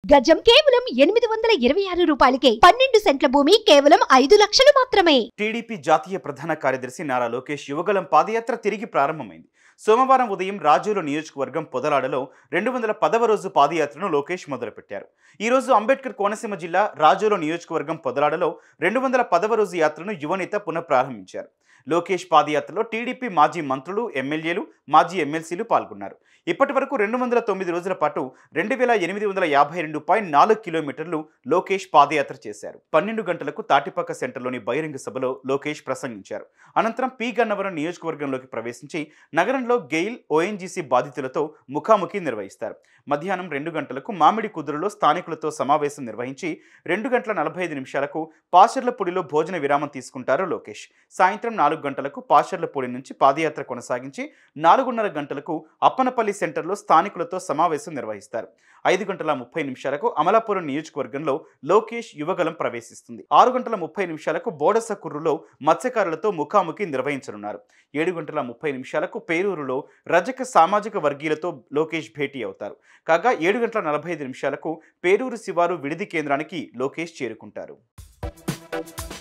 గజం కేవలం ఎనిమిది వందల ఇరవై ఆరు రూపాయలకే పన్నెండు సెంట్ల భూమి కేవలం ఐదు లక్షలు మాత్రమే టీడీపీ జాతీయ ప్రధాన కార్యదర్శి నారా లోకేష్ యువగలం పాదయాత్ర తిరిగి ప్రారంభమైంది సోమవారం ఉదయం రాజోలు నియోజకవర్గం పొదలాడలో రెండు వందల పదవ రోజు పాదయాత్రను లోకేష్ మొదలుపెట్టారు ఈ రోజు అంబేద్కర్ కోనసీమ జిల్లా రాజోలు నియోజకవర్గం పొదలాడలో రెండు వందల పదవ రోజు యాత్రను యువనేత పునఃప్రారంభించారు లోకేష్ పాదయాత్రలో టీడీపీ మాజీ మంత్రులు ఎమ్మెల్యేలు మాజీ ఎమ్మెల్సీలు పాల్గొన్నారు ఇప్పటి వరకు రెండు వందల తొమ్మిది రోజుల పాటు రెండు వేల ఎనిమిది వందల యాభై రెండు పాయింట్ నాలుగు కిలోమీటర్లు లోకేష్ పాదయాత్ర చేశారు పన్నెండు గంటలకు తాటిపక్క సెంటర్లోని బహిరంగ సభలో లోకేష్ ప్రసంగించారు అనంతరం పి గన్నవరం నియోజకవర్గంలోకి ప్రవేశించి నగరంలో గెయిల్ ఓఎన్జీసీ బాధితులతో ముఖాముఖి నిర్వహిస్తారు మధ్యాహ్నం రెండు గంటలకు మామిడి కుదురులో స్థానికులతో సమావేశం నిర్వహించి రెండు గంటల నలభై ఐదు నిమిషాలకు పాషర్లపూడిలో భోజన విరామం తీసుకుంటారు లోకేష్ సాయంత్రం నాలుగు గంటలకు పాషర్లపూడి నుంచి పాదయాత్ర కొనసాగించి నాలుగున్నర గంటలకు అప్పనపల్లి సెంటర్లో స్థానికులతో సమావేశం నిర్వహిస్తారు ఐదు గంటల ముప్పై నిమిషాలకు అమలాపురం నియోజకవర్గంలో లోకేష్ యువగలం ప్రవేశిస్తుంది ఆరు గంటల ముప్పై నిమిషాలకు బోడసకుర్రులో మత్స్యకారులతో ముఖాముఖి నిర్వహించనున్నారు ఏడు గంటల ముప్పై నిమిషాలకు పేరూరులో రజక సామాజిక వర్గీయులతో లోకేష్ భేటీ అవుతారు కాగా ఏడు గంటల నలభై ఐదు నిమిషాలకు పేరూరు శివారు విడిది కేంద్రానికి లోకేష్ చేరుకుంటారు